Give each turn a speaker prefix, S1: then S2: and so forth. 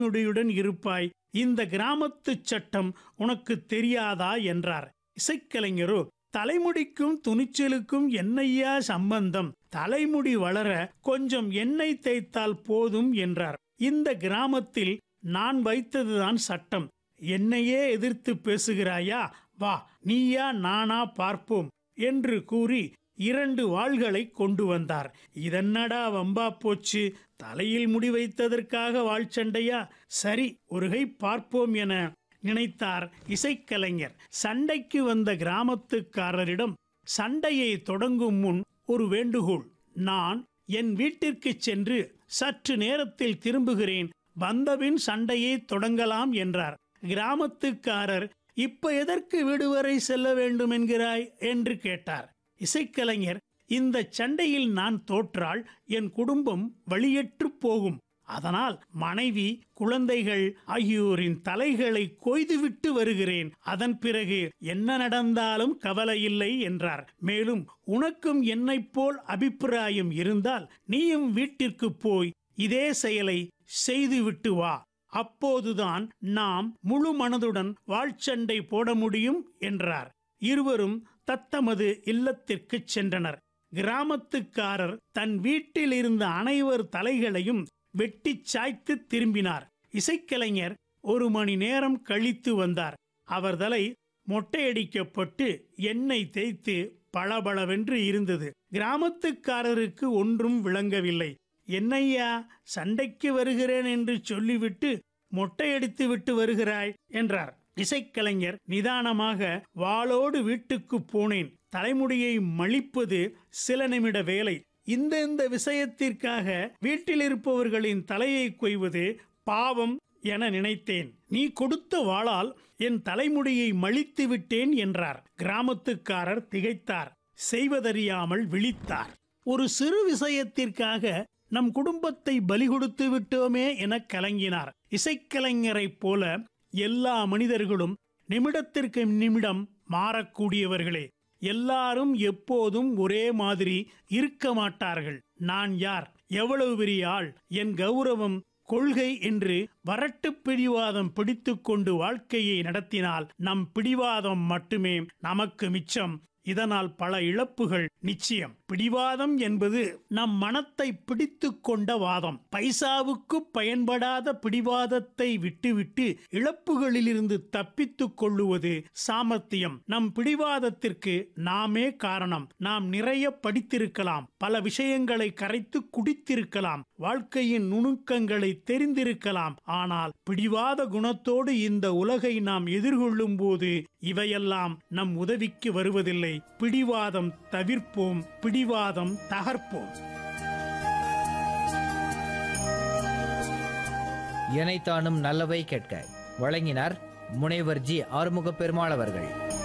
S1: முடியுடன் இருப்பாய் இந்த கிராமத்து சட்டம் உனக்கு தெரியாதா என்றார் இசைக்கலைஞரோ தலைமுடிக்கும் துணிச்சலுக்கும் என்னையா சம்பந்தம் தலைமுடி வளர கொஞ்சம் எண்ணெய் தேய்த்தால் போதும் என்றார் இந்த கிராமத்தில் நான் வைத்ததுதான் சட்டம் என்னையே எதிர்த்து பேசுகிறாயா வா நீயா நானா பார்ப்போம் என்று கூறி இரண்டு வாள்களை கொண்டு வந்தார் இதென்னடா வம்பா போச்சு தலையில் முடி வைத்ததற்காக வாழ் சண்டையா சரி ஒருகை பார்ப்போம் என நினைத்தார் இசைக்கலைஞர் சண்டைக்கு வந்த கிராமத்துக்காரரிடம் சண்டையை தொடங்கும் முன் ஒரு வேண்டுகோள் நான் என் வீட்டிற்கு சென்று சற்று நேரத்தில் திரும்புகிறேன் வந்தபின் சண்டையை தொடங்கலாம் என்றார் கிராமத்துக்காரர் இப்ப எதற்கு வீடு வரை செல்ல வேண்டும் என்கிறாய் என்று கேட்டார் இசைக்கலைஞர் இந்த சண்டையில் நான் தோற்றால் என் குடும்பம் வழியற்று போகும் அதனால் மனைவி குழந்தைகள் ஆகியோரின் தலைகளை கொய்துவிட்டு வருகிறேன் அதன் பிறகு என்ன நடந்தாலும் கவலையில்லை என்றார் மேலும் உனக்கும் என்னைப் போல் அபிப்பிராயம் இருந்தால் நீயும் வீட்டிற்கு போய் இதே செயலை செய்துவிட்டு வா அப்போதுதான் நாம் முழு மனதுடன் வாழ்ச்சண்டை போட முடியும் என்றார் இருவரும் தத்தமது இல்லத்திற்கு சென்றனர் கிராமத்துக்காரர் தன் வீட்டில் இருந்த அனைவர் தலைகளையும் வெட்டி சாய்த்து திரும்பினார் இசைக்கலைஞர் ஒரு மணி நேரம் கழித்து வந்தார் அவர் தலை மொட்டையடிக்கப்பட்டு எண்ணெய் தேய்த்து பளபளவென்று இருந்தது கிராமத்துக்காரருக்கு ஒன்றும் விளங்கவில்லை என்னையா சண்டைக்கு வருகிறேன் என்று சொல்லிவிட்டு மொட்டையடித்து விட்டு வருகிறாய் என்றார் இசைக்கலைஞர் நிதானமாக வாளோடு வீட்டுக்கு போனேன் தலைமுடியை மழிப்பது சில நிமிட வேலை இந்த இந்த விஷயத்திற்காக வீட்டில் இருப்பவர்களின் தலையை கொய்வது பாவம் என நினைத்தேன் நீ கொடுத்த வாளால் என் தலைமுடியை மழித்து விட்டேன் என்றார் கிராமத்துக்காரர் திகைத்தார் செய்வதறியாமல் விழித்தார் ஒரு சிறு விஷயத்திற்காக நம் குடும்பத்தை பலி கொடுத்து விட்டோமே என கலங்கினார் இசைக்கலைஞரைப் போல எல்லா மனிதர்களும் நிமிடத்திற்கு நிமிடம் மாறக்கூடியவர்களே எல்லாரும் எப்போதும் ஒரே மாதிரி இருக்க மாட்டார்கள் நான் யார் எவ்வளவு பெரிய ஆள் என் கௌரவம் கொள்கை என்று வரட்டு பிடிவாதம் பிடித்துக்கொண்டு வாழ்க்கையை நடத்தினால் நம் பிடிவாதம் மட்டுமே நமக்கு மிச்சம் இதனால் பல இழப்புகள் நிச்சயம் பிடிவாதம் என்பது நம் மனத்தை பிடித்து கொண்ட வாதம் பைசாவுக்கு பயன்படாத பிடிவாதத்தை விட்டுவிட்டு இழப்புகளிலிருந்து தப்பித்துக் கொள்ளுவது சாமர்த்தியம் நம் பிடிவாதத்திற்கு நாமே காரணம் நாம் நிறைய படித்திருக்கலாம் பல விஷயங்களை கரைத்து குடித்திருக்கலாம் வாழ்க்கையின் நுணுக்கங்களை தெரிந்திருக்கலாம் ஆனால் பிடிவாத குணத்தோடு இந்த உலகை நாம் எதிர்கொள்ளும் போது இவையெல்லாம் நம் உதவிக்கு வருவதில்லை பிடிவாதம் தவிர்ப்போம் பிடிவாதம் தகர்ப்போம்
S2: இணைத்தானும் நல்லவை கேட்க வழங்கினார் முனைவர் ஜி ஆறுமுக பெருமாள் அவர்கள்